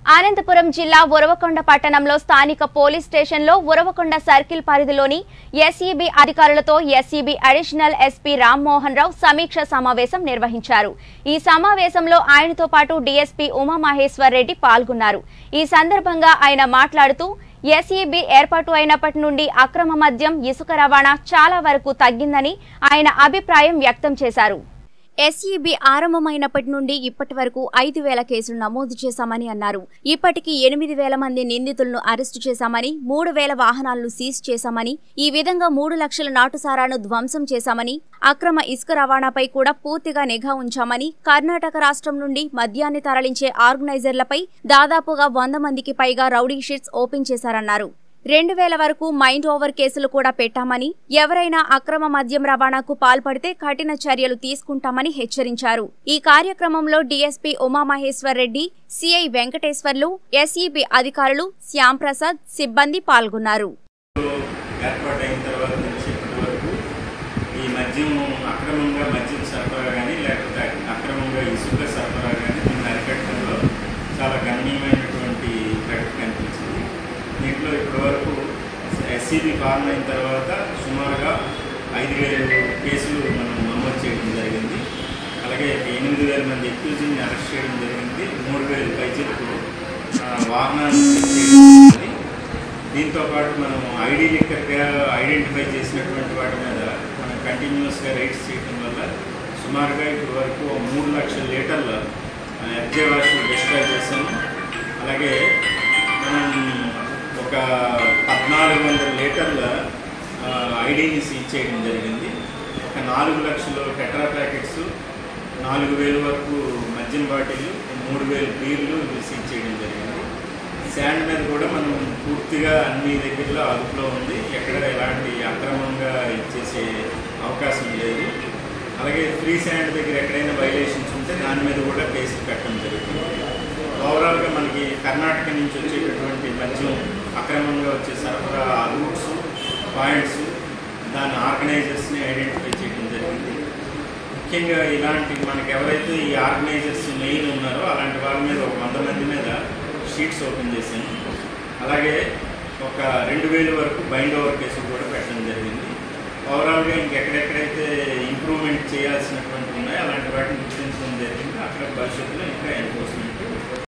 అనంతపురం జిల్లా ఉరవకొండ పట్టణంలో స్థానిక పోలీస్ స్టేషన్లో ఉరవకొండ సర్కిల్ పరిధిలోని ఎస్ఈబి అధికారులతో SEB additional SP Rammohan Rao సమీక్ష సమావేశం నిర్వహించారు ఈ సమావేశంలో ఆయనతో పాటు డీఎస్పీ ఉమామహేశ్వర్ రెడ్డి పాల్గొన్నారు ఈ సందర్భంగా ఆయన మాట్లాడుతూ ఎస్ఈబి ఏర్పాటు అయినప్పటి నుండి అక్రమ మద్యం ఇసుక రవాణా చాలా వరకు తగ్గిందని ఆయన అభిప్రాయం వ్యక్తం చేశారు ఎస్ఈబి ఆరంభమైనప్పటి నుండి ఇప్పటి వరకు ఐదు వేల కేసులు నమోదు చేశామని అన్నారు ఇప్పటికీ ఎనిమిది వేల మంది నిందితులను అరెస్టు చేశామని మూడు వేల వాహనాలను సీజ్ చేశామని ఈ విధంగా మూడు లక్షల నాటుసారాను ధ్వంసం చేశామని అక్రమ ఇసుక రవాణాపై కూడా పూర్తిగా నిఘా ఉంచామని కర్ణాటక రాష్ట్రం నుండి మద్యాన్ని తరలించే ఆర్గనైజర్లపై దాదాపుగా వంద మందికి పైగా రౌడీ షీట్స్ ఓపెన్ చేశారన్నారు రెండు వేల వరకు మైండ్ ఓవర్ కేసులు కూడా పెట్టామని ఎవరైనా అక్రమ మద్యం రవాణాకు పాల్పడితే కఠిన చర్యలు తీసుకుంటామని హెచ్చరించారు ఈ కార్యక్రమంలో DSP Umamaheshwar Reddy CI Venkateswarlu SEB అధికారులు శ్యాంప్రసాద్ సిబ్బంది పాల్గొన్నారు ఏర్పాటైన తర్వాత నుంచి ఇప్పటి వరకు ఈ మద్యం అక్రమంగా మద్యం సరఫరా కానీ లేకపోతే అక్రమంగా ఇసుక సరఫరా కానీ దీన్ని అరికట్టడంలో చాలా గణనీయమైనటువంటి ప్రగతి కనిపించింది దీంట్లో ఇప్పటి వరకు ఎస్సీబీ ఫార్మ్ అయిన తర్వాత సుమారుగా ఐదు వేలు కేసులు మనం నమోదు చేయడం జరిగింది అలాగే ఎనిమిది వేల మంది ఎక్యూజ్ని అరెస్ట్ చేయడం జరిగింది మూడు వేలు పైచీలకు వాహనాలు సీజ్ చేయడం జరిగింది. దీంతో పాటు మనం ఐడి లిక్కర్గా ఐడెంటిఫై చేసినటువంటి వాటి మీద మనం కంటిన్యూస్గా రైడ్స్ చేయడం వల్ల సుమారుగా ఇప్పటి వరకు ఓ మూడు లక్షల లీటర్ల ఎఫ్జే వాష్ డిస్ట్రాయ్ చేసాము అలాగే మనం ఒక పద్నాలుగు వందల లీటర్ల ఐడిని సీజ్ చేయడం జరిగింది ఒక నాలుగు లక్షల టెట్రా ప్యాకెట్స్ నాలుగు వేలు వరకు మద్యం బాటిల్ మూడు వేలు బీర్లు ఇవి సీజ్ చేయడం జరిగింది శాండ్ మీద కూడా మనం పూర్తిగా అన్ని దగ్గరలో అదుపులో ఉంది ఎక్కడ ఎలాంటి అక్రమంగా ఇచ్చేసే అవకాశం లేదు అలాగే ఫ్రీ శాండ్ దగ్గర ఎక్కడైనా వైలేషన్స్ ఉంటే దాని మీద కూడా కేసులు కట్టడం జరుగుతుంది ఓవరాల్గా మనకి కర్ణాటక నుంచి వచ్చేటటువంటి మద్యం అక్రమంగా వచ్చే సరఫరా రూట్స్ పాయింట్స్ దాని ఆర్గనైజర్స్ని ఐడెంటిఫై చేయడం జరిగింది ముఖ్యంగా ఇలాంటి మనకి ఎవరైతే ఈ ఆర్గనైజర్స్ మెయిన్ ఉన్నారో అలాంటి వాళ్ళ మీద ఒక వంద మంది మీద షీట్స్ ఓపెన్ చేశాను అలాగే ఒక రెండు వేల వరకు బైండ్ ఓవర్ కేసులు కూడా పెట్టడం జరిగింది ఓవరాల్గా ఇంకెక్కడెక్కడైతే ఇంప్రూవ్మెంట్ చేయాల్సినటువంటి ఉన్నాయో అలాంటి వాటిని గుర్తించడం జరిగింది అక్కడ భవిష్యత్తులో ఇంకా ఎన్ఫోర్స్మెంట్